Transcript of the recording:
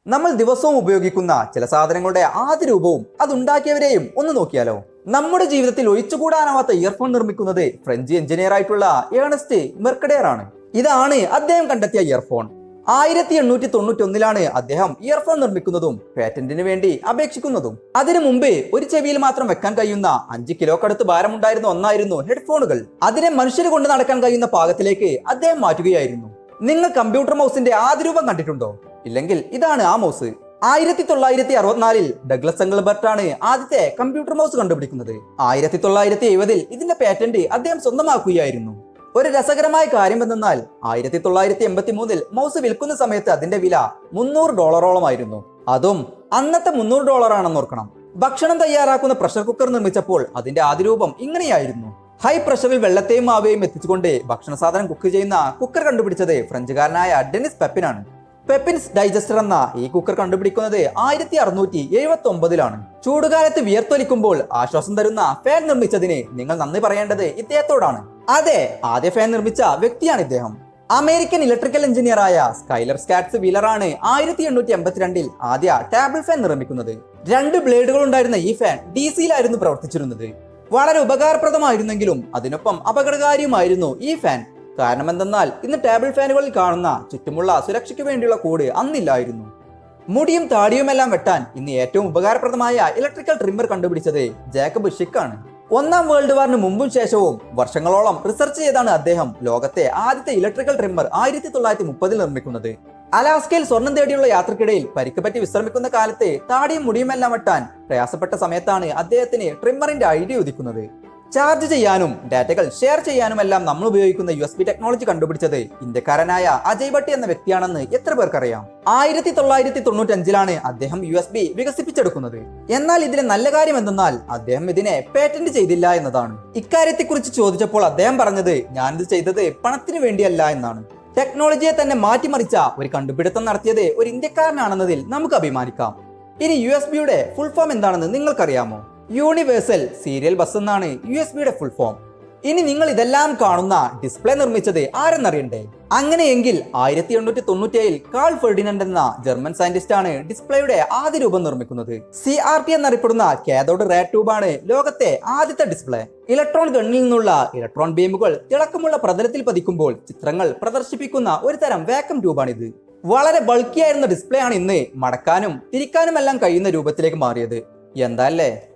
നമ്മൾ ദിവസവും ഉപയോഗിക്കുന്ന ചില സാധനങ്ങളുടെ ആദ്യ രൂപവും അതുണ്ടാക്കിയവരെയും ഒന്ന് നോക്കിയാലോ നമ്മുടെ ജീവിതത്തിൽ ഒഴിച്ചുകൂടാനാവാത്ത ഇയർഫോൺ നിർമ്മിക്കുന്നത് ഫ്രഞ്ച് എഞ്ചിനീയർ ആയിട്ടുള്ള ഏണസ്റ്റ് മെർക്കഡേർ ആണ് ഇതാണ് അദ്ദേഹം കണ്ടെത്തിയ ഇയർഫോൺ ആയിരത്തി എണ്ണൂറ്റി തൊണ്ണൂറ്റി ഒന്നിലാണ് അദ്ദേഹം ഇയർഫോൺ നിർമ്മിക്കുന്നതും പേറ്റന്റിന് വേണ്ടി അപേക്ഷിക്കുന്നതും അതിനു മുമ്പ് ഒരു ചെവിയിൽ മാത്രം വെക്കാൻ കഴിയുന്ന അഞ്ച് കിലോക്കടുത്ത് ഭാരമുണ്ടായിരുന്ന ഒന്നായിരുന്നു ഹെഡ്ഫോണുകൾ അതിനെ മനുഷ്യര് കൊണ്ട് നടക്കാൻ കഴിയുന്ന പാകത്തിലേക്ക് അദ്ദേഹം മാറ്റുകയായിരുന്നു നിങ്ങൾ കമ്പ്യൂട്ടർ മൗസിന്റെ ആദ്യ രൂപം കണ്ടിട്ടുണ്ടോ ഇല്ലെങ്കിൽ ഇതാണ് ആ മൗസ് ആയിരത്തി തൊള്ളായിരത്തി അറുപത്തിനാലിൽ ഡഗ്ലസ് എംഗിൾബർട്ട് ആണ് ആദ്യത്തെ കമ്പ്യൂട്ടർ മൗസ് കണ്ടുപിടിക്കുന്നത് ആയിരത്തി തൊള്ളായിരത്തി എഴുപതിൽ ഇതിന്റെ പാറ്റന്റ് അദ്ദേഹം സ്വന്തമാക്കുകയായിരുന്നു ഒരു രസകരമായ കാര്യം എന്തെന്നാൽ ആയിരത്തി തൊള്ളായിരത്തി എൺപത്തി മൂന്നിൽ മൗസ് വിൽക്കുന്ന സമയത്ത് അതിന്റെ വില മുന്നൂറ് ഡോളറോളമായിരുന്നു അതും അന്നത്തെ മുന്നൂറ് ഡോളർ ആണെന്ന് ഓർക്കണം ഭക്ഷണം തയ്യാറാക്കുന്ന പ്രഷർ കുക്കർ നിർമ്മിച്ചപ്പോൾ അതിന്റെ ആദ്യ രൂപം ഇങ്ങനെയായിരുന്നു ഹൈ പ്രഷറിൽ വെള്ളത്തെയും മാവയും എത്തിച്ചുകൊണ്ട് ഭക്ഷണ സാധനം കുക്ക് ചെയ്യുന്ന കുക്കർ കണ്ടുപിടിച്ചത് ഫ്രഞ്ചുകാരനായ ഡെനിസ് പെപ്പിനാണ് പെപ്പിൻസ് ഡൈജസ്റ്റർ എന്ന ഈ കുക്കർ കണ്ടുപിടിക്കുന്നത് ആയിരത്തി അറുന്നൂറ്റി എഴുപത്തി ഒമ്പതിലാണ് ചൂടുകാലത്ത് വിയർത്തൊലിക്കുമ്പോൾ ആശ്വാസം തരുന്ന ഫാൻ നിർമ്മിച്ചതിന് നിങ്ങൾ നന്ദി പറയേണ്ടത് ഇദ്ദേഹത്തോടാണ് അതെ ആദ്യ ഫാൻ നിർമ്മിച്ച വ്യക്തിയാണ് ഇദ്ദേഹം അമേരിക്കൻ ഇലക്ട്രിക്കൽ എഞ്ചിനീയർ ആയ സ്കൈലർ സ്കാറ്റ്സ് വീലറാണ് ആയിരത്തി എണ്ണൂറ്റി എൺപത്തിരണ്ടിൽ ആദ്യ ടേബിൾ ഫാൻ നിർമ്മിക്കുന്നത് രണ്ട് ബ്ലേഡുകൾ ഉണ്ടായിരുന്ന ഈ ഫാൻ ഡി സിയിലായിരുന്നു പ്രവർത്തിച്ചിരുന്നത് വളരെ ഉപകാരപ്രദമായിരുന്നെങ്കിലും അതിനൊപ്പം അപകടകാരിയുമായിരുന്നു ഈ ഫാൻ കാരണം എന്തെന്നാൽ ഇന്ന് ടേബിൾ ഫാനുകളിൽ കാണുന്ന ചുറ്റുമുള്ള സുരക്ഷയ്ക്ക് വേണ്ടിയുള്ള കോഡ് അന്നില്ലായിരുന്നു മുടിയും താടിയുമെല്ലാം വെട്ടാൻ ഇന്ന് ഏറ്റവും ഉപകാരപ്രദമായ ഇലക്ട്രിക്കൽ ട്രിമ്മർ കണ്ടുപിടിച്ചത് ജേക്കബ് ഷിക്ക് ആണ് ഒന്നാം വേൾഡ് വാറിന് മുമ്പും ശേഷവും വർഷങ്ങളോളം റിസർച്ച് ചെയ്താണ് അദ്ദേഹം ലോകത്തെ ആദ്യത്തെ ഇലക്ട്രിക്കൽ ട്രിമ്മർ ആയിരത്തി തൊള്ളായിരത്തി മുപ്പതിൽ നിർമ്മിക്കുന്നത് അലാസ്കയിൽ സ്വർണം തേടിയുള്ള യാത്രക്കിടയിൽ പരിക്ക് പറ്റി വിശ്രമിക്കുന്ന കാലത്ത് താടിയും മുടിയുമെല്ലാം വെട്ടാൻ പ്രയാസപ്പെട്ട സമയത്താണ് അദ്ദേഹത്തിന് ട്രിമ്മറിന്റെ ഐഡിയ ഉദിക്കുന്നത് ചാർജ് ചെയ്യാനും ഡാറ്റകൾ ഷെയർ ചെയ്യാനുമെല്ലാം നമ്മൾ ഉപയോഗിക്കുന്ന യു എസ് ബി ടെക്നോളജി കണ്ടുപിടിച്ചത് ഇന്ത്യക്കാരനായ അജയ് ഭട്ടി എന്ന വ്യക്തിയാണെന്ന് എത്ര പേർക്കറിയാം ആയിരത്തി തൊള്ളായിരത്തി തൊണ്ണൂറ്റി അഞ്ചിലാണ് അദ്ദേഹം യു എസ് ബി വികസിപ്പിച്ചെടുക്കുന്നത് എന്നാൽ ഇതിലെ നല്ല കാര്യം എന്തെന്നാൽ അദ്ദേഹം ഇതിനെ പേറ്റന്റ് ചെയ്തില്ല എന്നതാണ് ഇക്കാര്യത്തെക്കുറിച്ച് ചോദിച്ചപ്പോൾ അദ്ദേഹം പറഞ്ഞത് ഞാനിത് ചെയ്തത് പണത്തിന് വേണ്ടിയല്ല എന്നാണ് ടെക്നോളജിയെ തന്നെ മാറ്റിമറിച്ച ഒരു കണ്ടുപിടുത്തം നടത്തിയത് ഒരു ഇന്ത്യക്കാരനാണെന്നതിൽ നമുക്ക് അഭിമാനിക്കാം ഇനി യു എസ് ബിയുടെ ഫുൾ ഫോം എന്താണെന്ന് നിങ്ങൾക്കറിയാമോ യൂണിവേഴ്സൽ സീരിയൽ ബസ് എന്നാണ് യു എസ് ബിയുടെ ഫുൾ ഫോം ഇനി നിങ്ങൾ ഇതെല്ലാം കാണുന്ന ഡിസ്പ്ലേ നിർമ്മിച്ചത് ആരെന്നറിയണ്ടേ അങ്ങനെയെങ്കിൽ ആയിരത്തി എണ്ണൂറ്റി തൊണ്ണൂറ്റിയേഴിൽ കാൾ ഫെർഡിനൻഡ് എന്ന ജർമ്മൻ സയന്റിസ്റ്റ് ആണ് ഡിസ്പ്ലേയുടെ ആദ്യ രൂപം നിർമ്മിക്കുന്നത് സി ആർ ടി എന്നറിയപ്പെടുന്ന കാഥോഡ് റേ ട്യൂബാണ് ലോകത്തെ ആദ്യത്തെ ഡിസ്പ്ലേ ഇലക്ട്രോൺ ഗണ്ണിൽ നിന്നുള്ള ഇലക്ട്രോൺ ബീമുകൾ തിളക്കമുള്ള പ്രതലത്തിൽ പതിക്കുമ്പോൾ ചിത്രങ്ങൾ പ്രദർശിപ്പിക്കുന്ന ഒരു തരം വാക്കം ട്യൂബാണിത് വളരെ ബൾക്കിയായിരുന്ന ഡിസ്പ്ലേ ആണ് ഇന്ന് മടക്കാനും തിരിക്കാനുമെല്ലാം കഴിയുന്ന രൂപത്തിലേക്ക് മാറിയത് എന്താ അല്ലേ